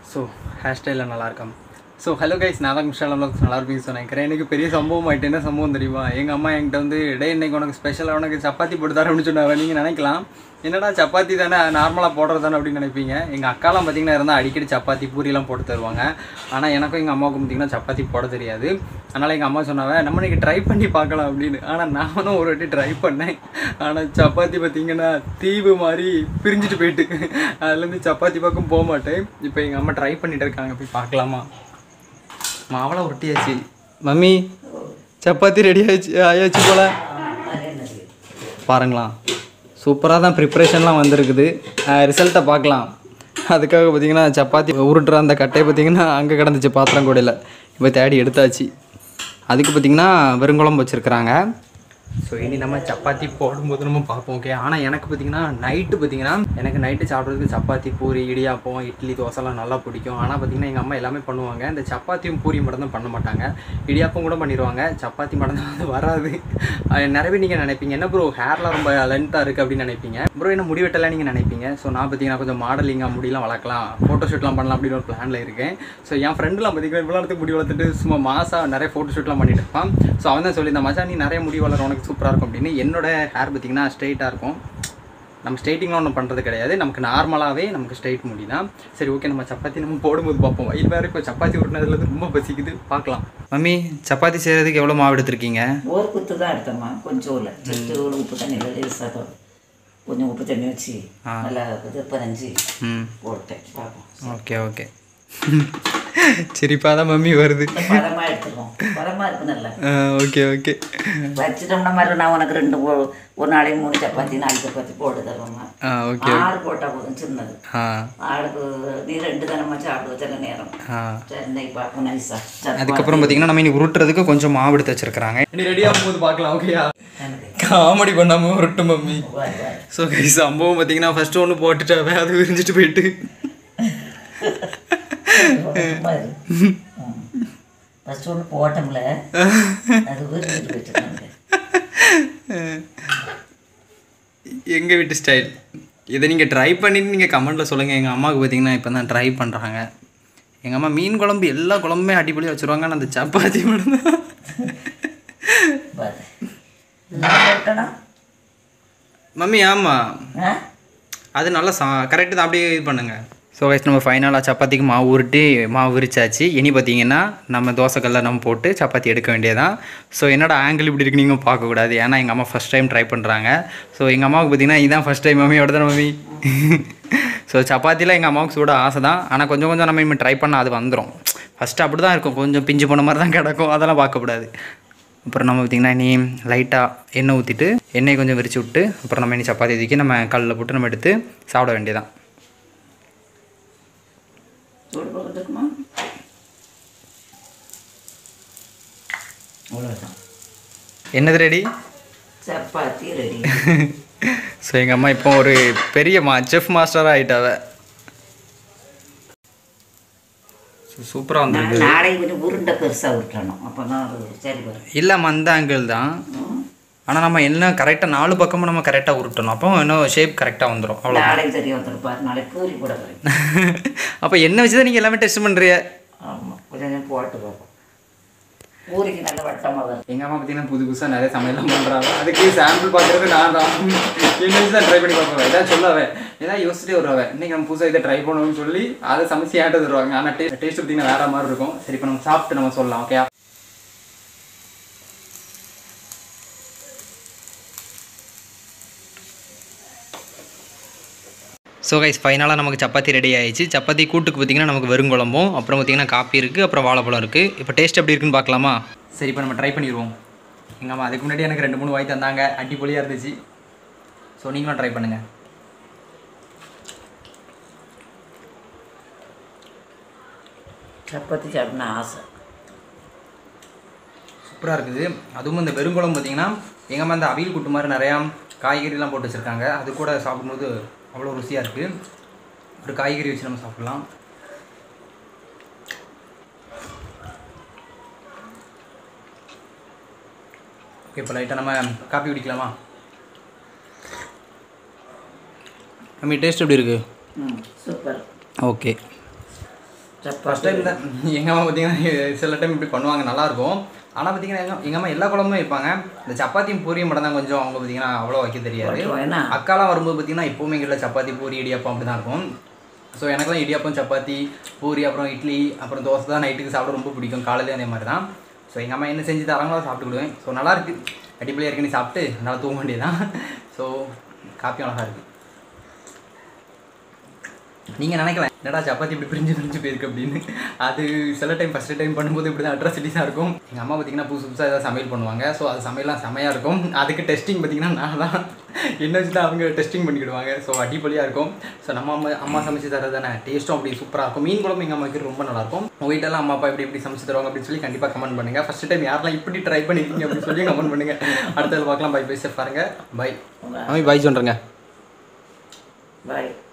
so hair ஸ்டைலில் நல்லா இருக்காம் ஸோ ஹலோ கைஸ் நான் தான் மிஷால் நல்லா இருப்பீங்க சொன்னேன் எனக்கு பெரிய சம்பவம் ஆகிட்டு என்ன சம்பவம் தெரியுமா எங்கள் அம்மா என்கிட்ட வந்து டே இன்னைக்கு உனக்கு ஸ்பெஷலாக உனக்கு சப்பாத்தி போட்டு தரேன் அப்படின்னு சொன்னாங்க நீங்கள் நினைக்கலாம் என்னடா சப்பாத்தி தானே நார்மலாக போடுறது தானே அப்படின்னு நினைப்பீங்க எங்கள் அக்காலாம் பார்த்தீங்கன்னா இருந்தால் அடிக்கடி சப்பாத்தி பூரிலாம் போட்டு தருவாங்க ஆனால் எனக்கும் எங்கள் அம்மாவுக்கும் பார்த்தீங்கன்னா சப்பாத்தி போட தெரியாது அதனால் எங்கள் அம்மா சொன்னாங்க நம்ம இன்னைக்கு ட்ரை பண்ணி பார்க்கலாம் அப்படின்னு ஆனால் நானும் ஒரு வாட்டி ட்ரை பண்ணேன் ஆனால் சப்பாத்தி பார்த்தீங்கன்னா தீவு மாதிரி பிரிஞ்சுட்டு போயிட்டு அதுலேருந்து சப்பாத்தி பக்கம் போக மாட்டேன் இப்போ எங்கள் அம்மா ட்ரை பண்ணிட்டு இருக்காங்க போய் பார்க்கலாமா மாவளை உருட்டியாச்சு மம்மி சப்பாத்தி ரெடி ஆயிடுச்சு ஆயாச்சு போல பாருங்களாம் சூப்பராக தான் ப்ரிப்ரேஷன்லாம் வந்திருக்குது ரிசல்ட்டை பார்க்கலாம் அதுக்காக பார்த்தீங்கன்னா சப்பாத்தி உருட்டுற அந்த கட்டையை பார்த்தீங்கன்னா அங்கே கிடந்துச்சு பாத்திரம் கூடையில் இப்போ தேடி எடுத்தாச்சு அதுக்கு பார்த்தீங்கன்னா வெறுங்குழம்பு வச்சுருக்குறாங்க ஸோ இனி நம்ம சப்பாத்தி போடும்போது நம்ம பார்ப்போம் ஓகே ஆனால் எனக்கு பார்த்தீங்கன்னா நைட்டு பார்த்தீங்கன்னா எனக்கு நைட்டு சாப்பிட்றதுக்கு சப்பாத்தி பூரி இடியாப்பம் இட்லி தோசைலாம் நல்லா பிடிக்கும் ஆனால் பார்த்தீங்கன்னா எங்கள் அம்மா எல்லாமே பண்ணுவாங்க இந்த சப்பாத்தியும் பூரியும் மட்டும் தான் பண்ண மாட்டாங்க இடியாப்பம் கூட பண்ணிடுவாங்க சப்பாத்தி மட்டும் தான் வந்து வராது அது நிறைய பேர் நீங்கள் நினைப்பீங்க என்ன ப்ரோ ஹேர்லாம் ரொம்ப லென்த்தாக இருக்குது அப்படின்னு நினைப்பீங்க ப்ரோ என்ன முடி வெட்டலாம் நீங்கள் நினைப்பீங்க ஸோ நான் பார்த்தீங்கன்னா கொஞ்சம் மாடலிங்காக முடியெல்லாம் வளர்க்கலாம் ஃபோட்டோ ஷூட்லாம் பண்ணலாம் அப்படின்னு ஒரு பிளானில் இருக்கேன் ஸோ என் ஃப்ரெண்டுலாம் பார்த்தீங்கன்னா இவ்வளோ நேரத்துக்கு முடி வளர்த்துட்டு சும்மா மாசாக நிறைய ஃபோட்டோ ஷூட்லாம் பண்ணிட்டு இருப்பான் ஸோ அவன் தான் சொல்லி இந்த மச்சான் நீ நிறைய முடி வளர உனக்கு சூப்பராக இருக்கும் அப்படின்னு என்னோட ஹேர் பார்த்தீங்கன்னா ஸ்ட்ரைட்டாக இருக்கும் நம்ம ஸ்ட்ரைட்டிங்லாம் ஒன்றும் பண்ணுறது கிடையாது நமக்கு நார்மலாகவே நமக்கு ஸ்ட்ரைட் முடி தான் சரி ஓகே நம்ம சப்பாத்தி நம்ம போடும்போது பார்ப்போம் இது வேறு இப்போ சப்பாத்தி உருட்டினதுலேருந்து ரொம்ப பசிக்குது பார்க்கலாம் மம்மி சப்பாத்தி செய்கிறதுக்கு எவ்வளோ மாவு எடுத்திருக்கீங்க ஒரு குத்து தான் எடுத்தோம்மா கொஞ்சம் இல்லை ஜஸ்ட் ஒரு உப்பு தண்ணி லேசாக கொஞ்சம் உப்பு தண்ணி வச்சு நல்லா இது பதினஞ்சு ம் போட்டேன் பார்ப்போம் ஓகே ஓகே சரிப்பா தான் மம்மி வருது பதமாக எடுத்துருவோம் பதமாக இருக்கு நல்லா ஓகே ஓகே வச்சிட்டோம்னா மாதிரி நான் உனக்கு ரெண்டு போ- ஒரு நாளைக்கு மூணு சப்பாத்தி நாலு சப்பாத்தி போட்டு தருவோம்மா ஆ ஓகே ஆறு போட்டால் போதும் சின்னது ஆ ஆளுக்கு நீ ரெண்டு தானம்மா சாப்பிடுவ சில நேரம் ஆ சரி இன்னைக்கு பார்ப்போம் நைஸா அதுக்கப்புறம் பார்த்தீங்கன்னா நம்ம இன்னைக்கு உருட்டுறதுக்கு கொஞ்சம் மாவு எடுத்து வச்சிருக்காங்க இனி ரெடி ஆகும்போது பார்க்கலாம் ஓகேயா காமெடி பண்ணாம உருட்டு மம்மி ஸோ கைஸ் சம்பவம் பார்த்தீங்கன்னா ஃபர்ஸ்ட் ஒன்று போட்டுட்டாவே அது விரிஞ்சிட்டு போயிட்டு ஃபஸ்ட் ஒன்று போட்டோம்ல அது விரும்பிட்டு போயிட்டு எங்கள் வீட்டு ஸ்டைல் இதை நீங்கள் ட்ரை பண்ணிட்டு நீங்கள் கமெண்ட்டில் சொல்லுங்கள் எங்கள் அம்மாவுக்கு பார்த்தீங்கன்னா இப்போ தான் ட்ரை பண்ணுறாங்க எங்கள் அம்மா மீன் குழம்பு எல்லா குழம்புமே அடிப்படையாக வச்சுருவாங்க ஆனால் அந்த சப்பாத்தி மட்டும்தான் பாரு நான் போட்டேனா மம்மி ஆமாம் ஆ அது நல்லா சா கரெக்டு தான் அப்படியே இது பண்ணுங்க ஸோ கைஸ் நம்ம ஃபைனலாக சப்பாத்திக்கு மாவு உருட்டி மாவு விரிச்சாச்சு இனி பார்த்தீங்கன்னா நம்ம தோசைக்கல்ல நம்ம போட்டு சப்பாத்தி எடுக்க வேண்டியதான் ஸோ என்னோட ஆங்கிள் இப்படி இருக்கு நீங்கள் பார்க்கக்கூடாது ஏன்னா எங்கள் அம்மா ஃபஸ்ட் டைம் ட்ரை பண்ணுறாங்க ஸோ எங்கள் அம்மாவுக்கு பார்த்தீங்கன்னா இதுதான் ஃபஸ்ட் டைம் மம்மி தான் மம்மி ஸோ சப்பாத்தியில் எங்கள் அம்மாவுக்கு சூட ஆசை தான் ஆனால் கொஞ்சம் கொஞ்சம் நம்ம இனிமேல் ட்ரை பண்ணால் அது வந்துடும் ஃபஸ்ட்டு அப்படி தான் இருக்கும் கொஞ்சம் பிஞ்சு போன மாதிரி தான் கிடக்கும் அதெல்லாம் பார்க்கக்கூடாது அப்புறம் நம்ம பார்த்திங்கன்னா இனி லைட்டாக எண்ணெய் ஊற்றிட்டு எண்ணெய் கொஞ்சம் விரிச்சு விட்டு அப்புறம் நம்ம இனி சப்பாத்தி தூக்கி நம்ம கல்லில் போட்டு நம்ம எடுத்து சாப்பிட வேண்டியதான் சூடு பக்கத்துக்குமா அவ்வளோதான் என்னது ரெடி சப்பாத்தி ரெடி ஸோ எங்கள் அம்மா இப்போ ஒரு பெரிய மா செஃப் மாஸ்டராக ஆகிட்டாவ சூப்பராக வந்திருக்கு நாளைக்கு கொஞ்சம் உருண்டை பெருசாக உருட்டணும் அப்போ தான் அது சரி வரும் இல்லாமல் அந்த ஆங்கிள் தான் ஆனால் நம்ம என்ன கரெக்டாக நாலு பக்கமும் நம்ம கரெக்டாக உருட்டணும் அப்போ இன்னும் ஷேப் கரெக்டாக வந்துடும் அவ்வளோ நாளைக்கு சரியாக வந்துருப்பாரு நாளைக்கு பூரி போட போகிறேன் அப்போ என்ன வச்சு தான் நீங்கள் எல்லாமே டெஸ்ட் பண்ணுறிய ஆமாம் கொஞ்சம் கொஞ்சம் போட்டு பார்ப்போம் பூரிக்கு நல்ல வட்டமாக வரும் எங்கள் அம்மா பார்த்தீங்கன்னா புது புதுசாக நிறைய சமையல்லாம் பண்ணுறாங்க அதுக்கு சாம்பிள் பார்க்குறது நான் தான் என்ன தான் ட்ரை பண்ணி பார்ப்பேன் ஏதாவது சொல்லாவே ஏதாவது யோசிச்சுட்டே வருவாங்க இன்னைக்கு நம்ம புதுசாக இதை ட்ரை பண்ணணும்னு சொல்லி அதை சமைச்சு ஏன்ட்டு தருவாங்க ஆனால் டேஸ்ட் டேஸ்ட் பார்த்தீங்கன்னா வேற மாதிரி இருக்கும் சரி இப்போ நம்ம சாப்பிட்டு நம்ம சொல்லலாம் ஓகே ஸோ கைஸ் ஃபைனலாக நமக்கு சப்பாத்தி ரெடி ஆயிடுச்சு சப்பாத்தி கூட்டுக்கு பார்த்தீங்கன்னா நமக்கு வெறும் குழம்பும் அப்புறம் பார்த்தீங்கன்னா காப்பி இருக்குது அப்புறம் வாழைப்பழம் இருக்குது இப்போ டேஸ்ட் எப்படி இருக்குன்னு பார்க்கலாமா சரி இப்போ நம்ம ட்ரை பண்ணிடுவோம் எங்கள் அம்மா அதுக்கு முன்னாடி எனக்கு ரெண்டு மூணு வாய் தந்தாங்க அடிப்பொலியாக இருந்துச்சு ஸோ நீங்களும் ட்ரை பண்ணுங்கள் சப்பாத்தி சாப்பிடணும் ஆசை சூப்பராக இருக்குது அதுவும் இந்த வெறுங்குழம்பு பார்த்தீங்கன்னா எங்கள் அம்மா இந்த அவியல் கூட்டு மாதிரி நிறையா காய்கறிலாம் போட்டு வச்சுருக்காங்க அது கூட சாப்பிடும்போது அவ்வளோ ருசியாக இருக்குது ஒரு காய்கறி வச்சு நம்ம சாப்பிடலாம் ஓகே இப்போ லைட்டாக நம்ம காப்பி குடிக்கலாமா மம்மி டேஸ்ட் எப்படி இருக்குது ம் சூப்பர் ஓகே ஃபஸ்ட் டைம் தான் எங்கள் அம்மா பார்த்தீங்கன்னா சில டைம் இப்படி பண்ணுவாங்க நல்லாயிருக்கும் ஆனால் பார்த்தீங்கன்னா எங்கள் எங்கள் அம்மா எல்லா குழம்புமே வைப்பாங்க இந்த சப்பாத்தியும் பூரியும் மட்டும் தான் கொஞ்சம் அவங்க பார்த்தீங்கன்னா அவ்வளோ வைக்க தெரியாது ஏன்னா அக்காலாம் வரும்போது பார்த்தீங்கன்னா எப்போவுமே எங்கள் வீட்டில் சப்பாத்தி பூரி இடியாப்பம் அப்படி தான் இருக்கும் ஸோ எனக்குலாம் இடியாப்பம் சப்பாத்தி பூரி அப்புறம் இட்லி அப்புறம் தோசை தான் நைட்டுக்கு சாப்பிட ரொம்ப பிடிக்கும் காலையிலே அதே மாதிரி தான் ஸோ எங்கள் அம்மா என்ன செஞ்சு தராங்களோ அதை சாப்பிட்டுக்கிடுவேன் ஸோ நல்லா இருக்கு அடிப்படையாக இருக்குன்னு சாப்பிட்டு நல்லா தூங்க வேண்டியதுதான் ஸோ காப்பியும் அழகாக இருக்குது நீங்கள் நினைக்கலாம் என்னடா சப்பாத்தி இப்படி பிரிஞ்சு பிரிஞ்சு போயிருக்கு அப்படின்னு அது சில டைம் ஃபஸ்ட்டு டைம் பண்ணும்போது இப்படி தான் அட்ராசிட்டிஸாக இருக்கும் எங்கள் அம்மா பார்த்தீங்கன்னா புதுசு புதுசாக ஏதாவது சமையல் பண்ணுவாங்க ஸோ அது சமையல்லாம் செமையாக இருக்கும் அதுக்கு டெஸ்டிங் பார்த்தீங்கன்னா நான் தான் என்ன வச்சு தான் அவங்க டெஸ்டிங் பண்ணிக்கிடுவாங்க ஸோ அடிப்பொலியாக இருக்கும் ஸோ நம்ம அம்மா அம்மா சமைச்சு தரது தானே டேஸ்ட்டும் அப்படி சூப்பராக இருக்கும் மீன் குழம்பு எங்கள் அம்மா வைக்கிறது ரொம்ப நல்லாயிருக்கும் உங்கள் வீட்டெல்லாம் அம்மா அப்பா இப்படி இப்படி சமைச்சு தருவாங்க அப்படின்னு சொல்லி கண்டிப்பாக கமெண்ட் பண்ணுங்கள் ஃபஸ்ட் டைம் யாரெல்லாம் இப்படி ட்ரை பண்ணியிருக்கீங்க அப்படின்னு சொல்லி கமெண்ட் பண்ணுங்கள் அடுத்தது பார்க்கலாம் பை பை சேஃப் பாருங்க பை அம்மா பாய் சொல்கிறேங்க பாய்